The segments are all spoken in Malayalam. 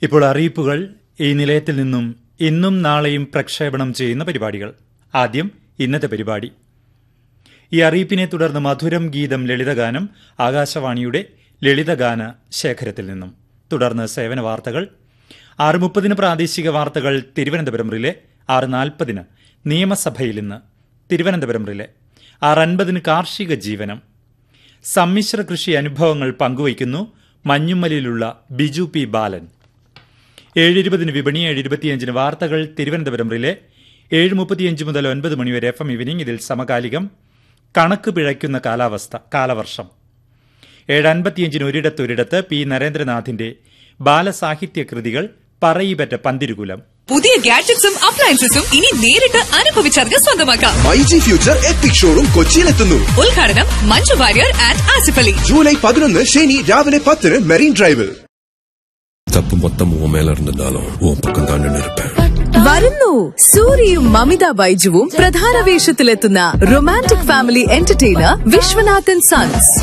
ഇപ്പോൾ അറിയിപ്പുകൾ ഈ നിലയത്തിൽ നിന്നും ഇന്നും നാളെയും പ്രക്ഷേപണം ചെയ്യുന്ന പരിപാടികൾ ആദ്യം ഇന്നത്തെ പരിപാടി ഈ അറിയിപ്പിനെ തുടർന്ന് മധുരം ഗീതം ലളിതഗാനം ആകാശവാണിയുടെ ലളിതഗാന ശേഖരത്തിൽ നിന്നും തുടർന്ന് സേവന വാർത്തകൾ ആറ് മുപ്പതിന് പ്രാദേശിക വാർത്തകൾ തിരുവനന്തപുരം റിലെ ആറ് നാൽപ്പതിന് നിയമസഭയിൽ ഇന്ന് തിരുവനന്തപുരം റിലെ ആറ് അൻപതിന് കാർഷിക ജീവനം സമ്മിശ്ര കൃഷി അനുഭവങ്ങൾ പങ്കുവയ്ക്കുന്നു മഞ്ഞുമ്മലിലുള്ള ബിജു പി ബാലൻ ഏഴ് ഇരുപതിന് വിപണി ഏഴ് ഇരുപത്തിയഞ്ചിന് വാർത്തകൾ തിരുവനന്തപുരം റിലെ ഏഴ് മുപ്പത്തിയഞ്ച് മുതൽ ഒൻപത് മണിവരെ എഫ് എം ഈവനിംഗ് ഇതിൽ സമകാലികം കണക്ക് പിഴയ്ക്കുന്ന കാലാവസ്ഥ കാലവർഷം ഏഴ് അൻപത്തിയഞ്ചിന് ഒരിടത്തൊരിടത്ത് പി നരേന്ദ്രനാഥിന്റെ ബാലസാഹിത്യ കൃതികൾ പറയിപ്പറ്റ പന്തിരുകുലം പുതിയ ഗാഡ്ജറ്റ്സും അപ്ലയൻസസും ഇനി നേരിട്ട് അനുഭവിച്ചറിഞ്ഞ് സ്വന്തമാക്കാം മൈജി ഫ്യൂച്ചർ എപ്പിക് ഷോറൂം കൊച്ചിയിലെത്തുന്നു ഉദ്ഘാടനം മഞ്ജു വാര്യർ ആൻഡ് ആസിഫ് അലി ജൂലൈ പതിനൊന്ന് ശനി രാവിലെ പത്തിന് മെറീൻ ഡ്രൈവിൽ தப்பு மொத்தம் உன் மேல இருந்திருந்தாலும் உன் பக்கம் தான் நின்று இருப்பேன் വരുന്നു സൂര്യയും മമിത ബൈജുവും പ്രധാന വേഷത്തിലെത്തുന്ന romantic family entertainer Viswanathan sons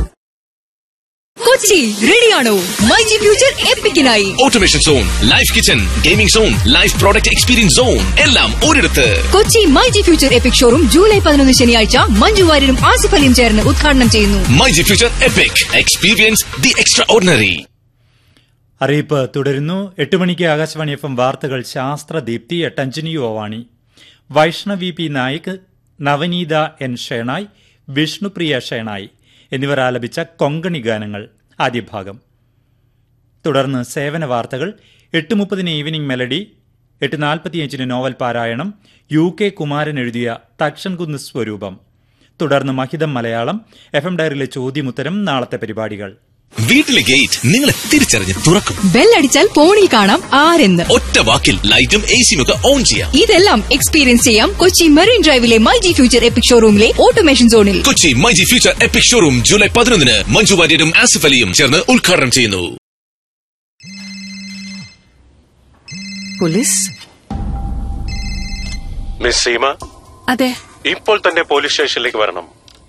Kochi റെഡിയാണോ മൈജി ഫ്യൂച്ചർ എപ്പിക്കിനായി automation zone life kitchen gaming zone life product experience zone എല്ലാം ഒരിടത്ത് Kochi myG future epic showroom July പതിനൊന്ന് ശനിയാഴ്ച മഞ്ജു വാര്യരും ആസിഫ് അലിയും ചേർന്ന് ഉദ്ഘാടനം ചെയ്യുന്നു myG future epic experience the extraordinary അറിയിപ്പ് തുടരുന്നു എട്ട് മണിക്ക് ആകാശവാണി എഫ് എം വാർത്തകൾ ശാസ്ത്രദീപ്തി എട്ടഞ്ചിനി യോവാണി വൈഷ്ണവി പി നായിക് നവനീത എൻ ഷേണായ് വിഷ്ണുപ്രിയ ഷേണായ് എന്നിവർ ആലപിച്ച കൊങ്കണി ഗാനങ്ങൾ ആദ്യ ഭാഗം തുടർന്ന് സേവന വാർത്തകൾ എട്ട് മുപ്പതിന് ഈവനിംഗ് മെലഡി എട്ട് നാൽപ്പത്തിയഞ്ചിന് നോവൽ പാരായണം യു കെ കുമാരൻ എഴുതിയ തക്ഷൻകുന്ന് സ്വരൂപം തുടർന്ന് മഹിതം മലയാളം എഫ് എം ഡയറിയിലെ ചോദ്യമുത്തരം നാളത്തെ പരിപാടികൾ വീട്ടിലെ ഗേറ്റ് നിങ്ങളെ തിരിച്ചറിഞ്ഞ് തുറക്കും ബെല്ലടിച്ചാൽ ഫോണിൽ കാണാം ആരെന്ന് ഒറ്റ വാക്കിൽ ലൈറ്റും എ സിയും ഒക്കെ ഓൺ ചെയ്യാം ഇതെല്ലാം എക്സ്പീരിയൻസ് ചെയ്യാം കൊച്ചി മെറീൻ ഡ്രൈവിലെ മൈജി ഫ്യൂച്ചർ എപ്പിക് ഷോറൂമിലെ ഓട്ടോമേഷൻ സോണിൽ Kochi myG future epic showroom July പതിനൊന്നിന് മഞ്ജു വാര്യരും ആസിഫ് അലിയും ചേർന്ന് ഉദ്ഘാടനം ചെയ്യുന്നു പോലീസ് മിസ് സീമ അതെ ഇപ്പോൾ തന്നെ പോലീസ് സ്റ്റേഷനിലേക്ക് വരണം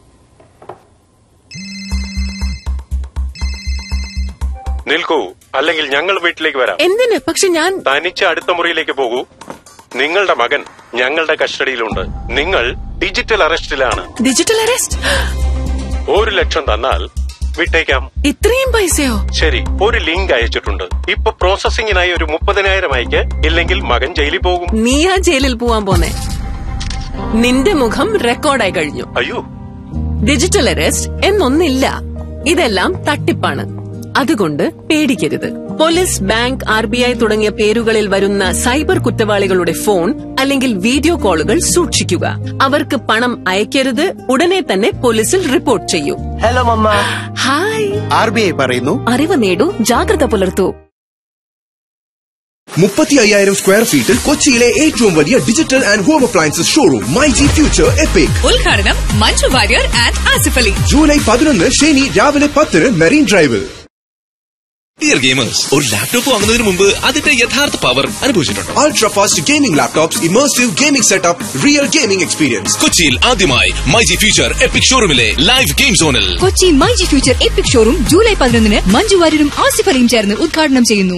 നിൽക്കൂ അല്ലെങ്കിൽ ഞങ്ങൾ വീട്ടിലേക്ക് വരാം എന്തിന് പക്ഷെ ഞാൻ തനിച്ച് അടുത്ത മുറിയിലേക്ക് പോകൂ നിങ്ങളുടെ മകൻ ഞങ്ങളുടെ കസ്റ്റഡിയിലുണ്ട് നിങ്ങൾ ഡിജിറ്റൽ അറസ്റ്റിലാണ് ഡിജിറ്റൽ അറസ്റ്റ് ഒരു ലക്ഷം തന്നാൽ വിട്ടേക്കാം ഇത്രയും പൈസയോ ശരി ഒരു ലിങ്ക് അയച്ചിട്ടുണ്ട് ഇപ്പൊ പ്രോസസിംഗിനായി ഒരു മുപ്പതിനായിരം അയക്ക് ഇല്ലെങ്കിൽ മകൻ ജയിലിൽ പോകും നീയാ ജയിലിൽ പോവാൻ പോന്നെ നിന്റെ മുഖം റെക്കോർഡായി കഴിഞ്ഞു അയ്യോ ഡിജിറ്റൽ അറസ്റ്റ് എന്നൊന്നില്ല ഇതെല്ലാം തട്ടിപ്പാണ് അതുകൊണ്ട് പേടിക്കരുത് police bank R B I തുടങ്ങിയ പേരുകളിൽ വരുന്ന സൈബർ കുറ്റവാളികളുടെ ഫോൺ അല്ലെങ്കിൽ വീഡിയോ കോളുകൾ സൂക്ഷിക്കുക അവർക്ക് പണം അയക്കരുത് ഉടനെ തന്നെ പോലീസിൽ റിപ്പോർട്ട് ചെയ്യൂ hello mamma hi R B I പറയുന്നു അറിവ് നേടൂ ജാഗ്രത പുലർത്തൂ മുപ്പത്തി അയ്യായിരം സ്ക്വയർ ഫീറ്റിൽ കൊച്ചിയിലെ ഏറ്റവും വലിയ digital and home appliances showroom myG future epic ഉദ്ഘാടനം മഞ്ജു വാര്യർ ആൻഡ് ആസിഫ് അലി ജൂലൈ പതിനൊന്ന് ശനി രാവിലെ പത്തിന് മെറീൻ ഡ്രൈവിൽ ഡിയർ ഗെയിമേഴ്സ് ഒരു ലാപ്ടോപ്പ് വാങ്ങുന്നതിന് മുമ്പ് അതിന്റെ യഥാർത്ഥ പവർ അനുഭവിച്ചിട്ടുണ്ടോ Ultra fast gaming laptops, immersive gaming setup, real gaming experience. കൊച്ചിയിൽ ആദ്യമായി മൈജി ഫ്യൂച്ചർ എപ്പിക് ഷോറൂമിലെ ലൈവ് ഗെയിം സോണിൽ Kochi myG future epic showroom July പതിനൊന്നിന് മഞ്ജു വാര്യരും ആസിഫ് അലിയും ചേർന്ന് ഉദ്ഘാടനം ചെയ്യുന്നു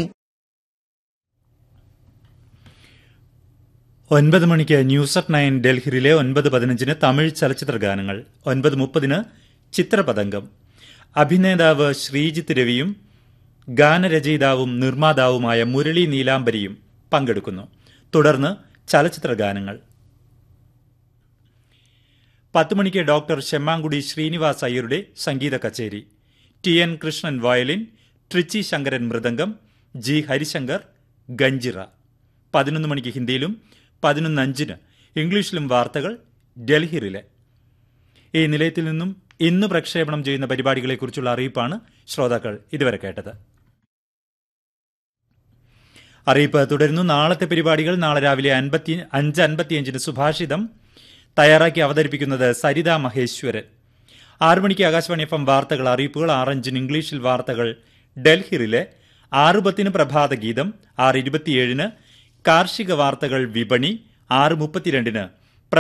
ഒൻപത് മണിക്ക് ന്യൂസ് അറ്റ് നയൻ ഡൽഹിയിലെ ഒൻപത് പതിനഞ്ചിന് തമിഴ് ചലച്ചിത്ര ഗാനങ്ങൾ ഒൻപത് മുപ്പതിന് ചിത്രപതംഗം അഭിനേതാവ് ശ്രീജിത്ത് രവിയും ഗാനരചയിതാവും നിർമ്മാതാവുമായ മുരളി നീലാംബരിയും പങ്കെടുക്കുന്നു തുടർന്ന് ചലച്ചിത്ര ഗാനങ്ങൾ പത്ത് മണിക്ക് ഡോക്ടർ ശെമ്മാങ്കുടി ശ്രീനിവാസ് അയ്യരുടെ സംഗീത കച്ചേരി T N Krishnan violin Trichy Sankaran mridangam G Harishankar ganjira പതിനൊന്ന് മണിക്ക് ഹിന്ദിയിലും പതിനൊന്ന് അഞ്ചിന് ഇംഗ്ലീഷിലും വാർത്തകൾ ഡൽഹിയിലെ ഈ നിലയത്തിൽ നിന്നും ഇന്ന് പ്രക്ഷേപണം ചെയ്യുന്ന പരിപാടികളെക്കുറിച്ചുള്ള അറിയിപ്പാണ് ശ്രോതാക്കൾ ഇതുവരെ കേട്ടത് അറിയിപ്പ് തുടരുന്നു നാളത്തെ പരിപാടികൾ നാളെ രാവിലെ അൻപത്തി അഞ്ച് അൻപത്തിയഞ്ചിന് സുഭാഷിതം തയ്യാറാക്കി അവതരിപ്പിക്കുന്നത് സരിത മഹേശ്വരൻ ആറു മണിക്ക് ആകാശവാണി എഫ് എം വാർത്തകൾ അറിയിപ്പുകൾ ആറഞ്ചിന് ഇംഗ്ലീഷിൽ വാർത്തകൾ ഡൽഹിയിലെ ആറ് പത്തിന് പ്രഭാത ഗീതം ആറ് ഇരുപത്തിയേഴിന് കാർഷിക വാർത്തകൾ വിപണി ആറ് മുപ്പത്തിരണ്ടിന്